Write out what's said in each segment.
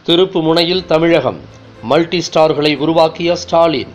திருப்பு முனையில் தமிழகம் மல்டி ஸ்டார்களை உருவாக்கிய ஸ்டாலின்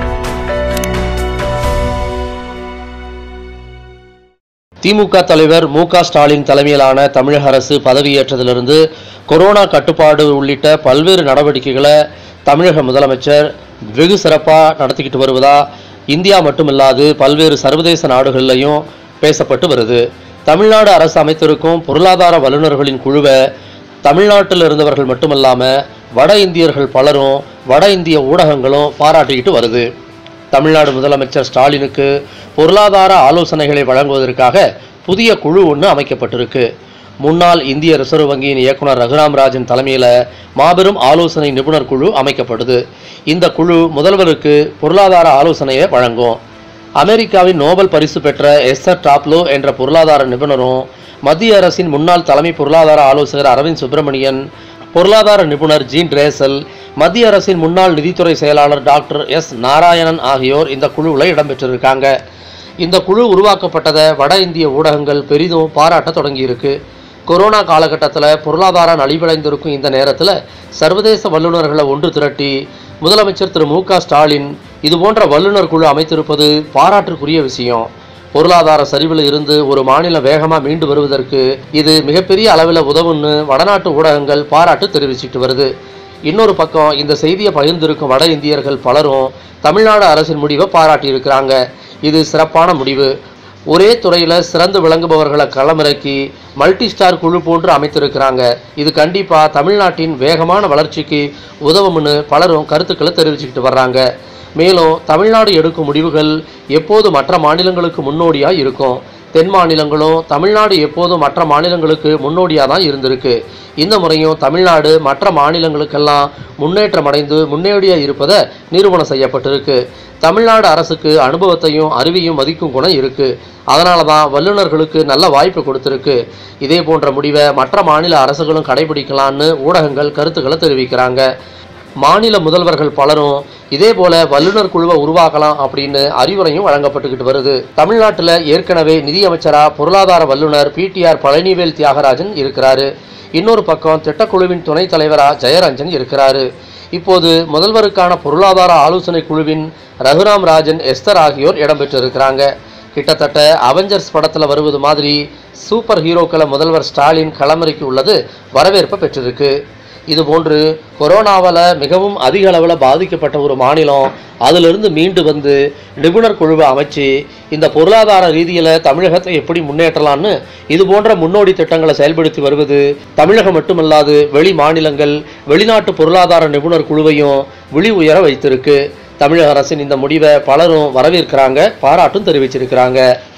திமுக தலைவர் மு க ஸ்டாலின் தலைமையிலான தமிழக அரசு பதவியேற்றதிலிருந்து கொரோனா கட்டுப்பாடு உள்ளிட்ட பல்வேறு நடவடிக்கைகளை தமிழக முதலமைச்சர் வெகு சிறப்பாக நடத்திக்கிட்டு வருவதா இந்தியா மட்டுமில்லாது பல்வேறு சர்வதேச நாடுகளிலையும் பேசப்பட்டு வருது தமிழ்நாடு அரசு அமைத்திருக்கும் பொருளாதார வல்லுநர்களின் குழுவை தமிழ்நாட்டில் இருந்தவர்கள் மட்டுமல்லாமல் வட இந்தியர்கள் பலரும் வட இந்திய ஊடகங்களும் பாராட்டிக்கிட்டு வருது தமிழ்நாடு முதலமைச்சர் ஸ்டாலினுக்கு பொருளாதார ஆலோசனைகளை வழங்குவதற்காக புதிய குழு ஒன்று அமைக்கப்பட்டிருக்கு முன்னாள் இந்திய ரிசர்வ் வங்கியின் இயக்குனர் ரகுராம் ராஜன் தலைமையில் மாபெரும் ஆலோசனை நிபுணர் குழு அமைக்கப்படுது இந்த குழு முதல்வருக்கு பொருளாதார ஆலோசனையை வழங்கும் அமெரிக்காவின் நோபல் பரிசு பெற்ற எஸ்தர் டாப்லோ என்ற பொருளாதார நிபுணரும் மத்திய அரசின் முன்னாள் தலைமை பொருளாதார ஆலோசகர் அரவிந்த் சுப்பிரமணியன் பொருளாதார நிபுணர் ஜீன் ரேசல் மத்திய அரசின் முன்னாள் நிதித்துறை செயலாளர் டாக்டர் எஸ் நாராயணன் ஆகியோர் இந்த குழுவில் இடம்பெற்றிருக்காங்க இந்த குழு உருவாக்கப்பட்டதை வட இந்திய ஊடகங்கள் பெரிதும் பாராட்ட தொடங்கியிருக்கு கொரோனா காலகட்டத்தில் பொருளாதாரம் நலிவடைந்திருக்கும் இந்த நேரத்தில் சர்வதேச வல்லுநர்களை ஒன்று திரட்டி முதலமைச்சர் திரு மு க ஸ்டாலின் இது போன்ற வல்லுநர் குழு அமைத்திருப்பது பாராட்டுக்குரிய விஷயம் பொருளாதார சரிவில் இருந்து ஒரு மாநிலம் வேகமாக மீண்டு வருவதற்கு இது மிகப்பெரிய அளவில் உதவுன்னு வடநாட்டு ஊடகங்கள் பாராட்டு தெரிவிச்சிட்டு வருது இன்னொரு பக்கம் இந்த செய்தியை பகிர்ந்திருக்கும் வட இந்தியர்கள் பலரும் தமிழ்நாடு அரசின் முடிவை பாராட்டியிருக்கிறாங்க இது சிறப்பான முடிவு ஒரே துறையில் சிறந்து விளங்குபவர்களை களமிறக்கி மல்டி ஸ்டார் குழு போன்று அமைத்திருக்கிறாங்க இது கண்டிப்பாக தமிழ்நாட்டின் வேகமான வளர்ச்சிக்கு உதவும்னு பலரும் கருத்துக்களை தெரிவிச்சுக்கிட்டு வர்றாங்க மேலும் தமிழ்நாடு எடுக்கும் முடிவுகள் எப்போது மற்ற மாநிலங்களுக்கு முன்னோடியாக இருக்கும் தென் மாநிலங்களும் தமிழ்நாடு எப்போதும் மற்ற மாநிலங்களுக்கு முன்னோடியாக தான் இருந்திருக்கு இந்த முறையும் தமிழ்நாடு மற்ற மாநிலங்களுக்கெல்லாம் முன்னேற்றம் அடைந்து முன்னோடியாக இருப்பதை நிரூபணம் செய்யப்பட்டிருக்கு தமிழ்நாடு அரசுக்கு அனுபவத்தையும் அறிவையும் மதிக்கும் குணம் இருக்கு அதனால தான் வல்லுநர்களுக்கு நல்ல வாய்ப்பு கொடுத்துருக்கு இதே போன்ற முடிவை மற்ற மாநில அரசுகளும் கடைபிடிக்கலான்னு ஊடகங்கள் கருத்துக்களை தெரிவிக்கிறாங்க மாநில முதல்வர்கள் பலரும் இதே போல வல்லுநர் குழுவை உருவாக்கலாம் அப்படின்னு அறிவுரையும் வழங்கப்பட்டுக்கிட்டு வருது தமிழ்நாட்டில் ஏற்கனவே நிதியமைச்சரா பொருளாதார வல்லுநர் பிடிஆர் பழனிவேல் தியாகராஜன் இருக்கிறாரு இன்னொரு பக்கம் திட்டக்குழுவின் துணைத் தலைவரா ஜெயரஞ்சன் இருக்கிறாரு இப்போது முதல்வருக்கான பொருளாதார ஆலோசனை குழுவின் ரகுராம் ராஜன் எஸ்தர் ஆகியோர் இடம்பெற்றிருக்கிறாங்க கிட்டத்தட்ட அவெஞ்சர்ஸ் படத்தில் வருவது மாதிரி சூப்பர் ஹீரோக்களை முதல்வர் ஸ்டாலின் களமிறக்கி உள்ளது வரவேற்பை பெற்றிருக்கு இதுபோன்று கொரோனாவால் மிகவும் அதிக அளவில் பாதிக்கப்பட்ட ஒரு மாநிலம் அதிலிருந்து மீண்டு வந்து நிபுணர் குழுவை அமைச்சு இந்த பொருளாதார ரீதியில் தமிழகத்தை எப்படி முன்னேற்றலாம்னு இது போன்ற முன்னோடி திட்டங்களை செயல்படுத்தி வருவது தமிழகம் மட்டுமல்லாது வெளி மாநிலங்கள் வெளிநாட்டு பொருளாதார நிபுணர் குழுவையும் விழி உயர வைத்திருக்கு தமிழக அரசின் இந்த முடிவை பலரும் வரவேற்கிறாங்க பாராட்டும் தெரிவிச்சிருக்கிறாங்க